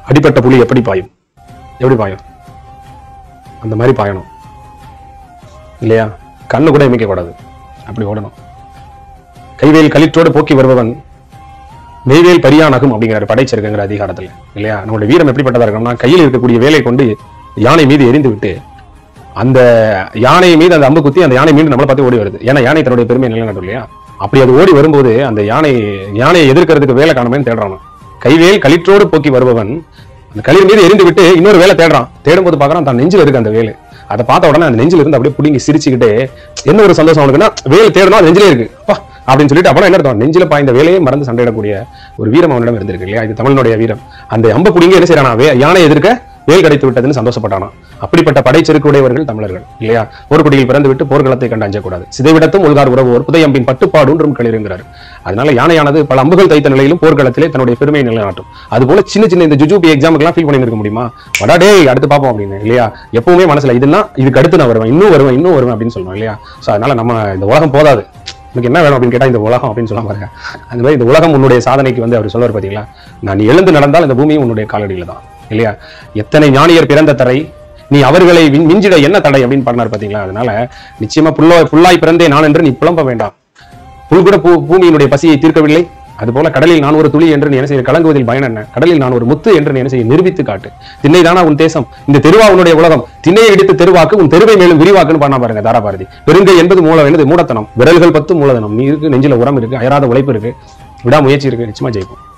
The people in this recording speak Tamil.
அடிப்பட்ட புலி எப்படி பாயும் எப்படி பாயும் அந்த மாதிரி பாயணும் இல்லையா கண்ணு கூட இமைக்க கூடாது அப்படி ஓடணும் கைவேல் களிற்றோடு போக்கி வருபவன் மெய்வேல் பரியானகும் அப்படிங்கிற படைச்சிருக்குங்கிற அதிகாரத்துல இல்லையா நம்மளுடைய வீரம் எப்படிப்பட்டதா இருக்கணும்னா கையில் இருக்கக்கூடிய வேலை கொண்டு யானை மீது எரிந்து விட்டு அந்த யானை மீது அந்த அம்பு குத்தி அந்த யானை மீண்டும் நம்மளை பார்த்து ஓடி வருது ஏன்னா யானை தன்னுடைய பெருமை நிலைநாட்டும் இல்லையா அப்படி அது ஓடி வரும்போது அந்த யானை யானையை எதிர்க்கிறதுக்கு வேலை காணுமேன்னு தேடுறான் கைவேல் களிற்றோடு போக்கி வருபவன் அந்த களிர் மீது எரிந்து விட்டு இன்னொரு வேலை தேடுறான் தேடும்போது பார்க்கறான் தான் நெஞ்சில் இருக்கு அந்த வேலை அதை பார்த்த உடனே அந்த நெஞ்சில இருந்து அப்படியே புடிங்கி சிரிச்சுக்கிட்டே என்ன ஒரு சந்தோஷம் அவனுக்குன்னா வேலை தேடணும் அது நெஞ்சிலே இருக்கு அப்பா அப்படின்னு சொல்லிட்டு அப்புறம் என்ன அர்த்தம் நெஞ்சில பாய்ந்த வேலையை மறந்து சண்டையிடக்கூடிய ஒரு வீரம் அவனிடம் இருந்திருக்கு இல்லையா இது தமிழனுடைய வீரம் அந்த அம்ப புடிங்க என்ன செய்யறானா வே- யானை எதிர்க்க வேல் கிடைத்து விட்டதுன்னு சந்தோஷப்பட்டானா அப்படிப்பட்ட படைச்செருக்குடையவர்கள் தமிழர்கள் இல்லையா போர்க்குடியில் பிறந்து விட்டு போர்க்களத்தை கண்டு அஞ்சக்கூடாது சிதைவிடத்தும் உள்கார் உறவோர் புதையம்பின் பட்டுப்பாடுன்றும் களிருங்கிறார் அதனால யானையானது பல அம்புகள் தைத்த நிலையிலும் போர்க்களத்திலே தன்னுடைய பெருமையை நிலைநாட்டும் அது போல சின்ன சின்ன இந்த ஜுஜூபி எக்ஸாமுக்குலாம் ஃபீல் பண்ணிருக்க முடியுமா வடா டேய் அடுத்து பார்ப்போம் அப்படின்னு இல்லையா எப்பவுமே மனசுல இதுன்னா இதுக்கு அடுத்து நான் வருவேன் இன்னும் வருவேன் இன்னும் வருவேன் அப்படின்னு சொல்லணும் இல்லையா சோ அதனால நம்ம இந்த உலகம் போதாது உனக்கு என்ன வேணும் அப்படின்னு கேட்டா இந்த உலகம் அப்படின்னு சொல்ல பாருங்க அந்த மாதிரி இந்த உலகம் உன்னுடைய சாதனைக்கு வந்து அவர் சொல்லுவார் பாத்தீங்களா நான் எழுந்து நடந்தால் இந்த பூமியும் உன்னுடைய காலடியில தான் இல்லையா எத்தனை ஞானியர் பிறந்த தரை நீ அவர்களை வின்- மிஞ்சிட என்ன தடை அப்படின்னு பண்ணார் பாத்தீங்களா அதனால நிச்சயமா புல்லோ புல்லாய் பிறந்தே நான் என்று நீ புலம்ப வேண்டாம் புல் கூட பூ- பூமியினுடைய பசியை தீர்க்கவில்லை அதுபோல கடலில் நான் ஒரு துளி என்று நீ என்ன செய்ய கலங்குவதில் பயன் என்ன கடலில் நான் ஒரு முத்து என்று நீ என்ன செய்ய நிரூபித்து காட்டு திண்ணைதானா உன் தேசம் இந்த தெருவா உன்னுடைய உலகம் திண்ணையை இடித்து தெருவாக்கு உன் தெருவை மேலும் விரிவாக்குன்னு பண்ணா பாருங்க தாராபாரதி பெருங்கை என்பது மூலம் என்னது மூடத்தனம் விரல்கள் பத்து மூலதனம் நீ இருக்கு நெஞ்சில உரம் இருக்கு அயராத உழைப்பு இருக்கு விடாமுயற்சி இருக்கு நிச்சயமா ஜெயிக்கும்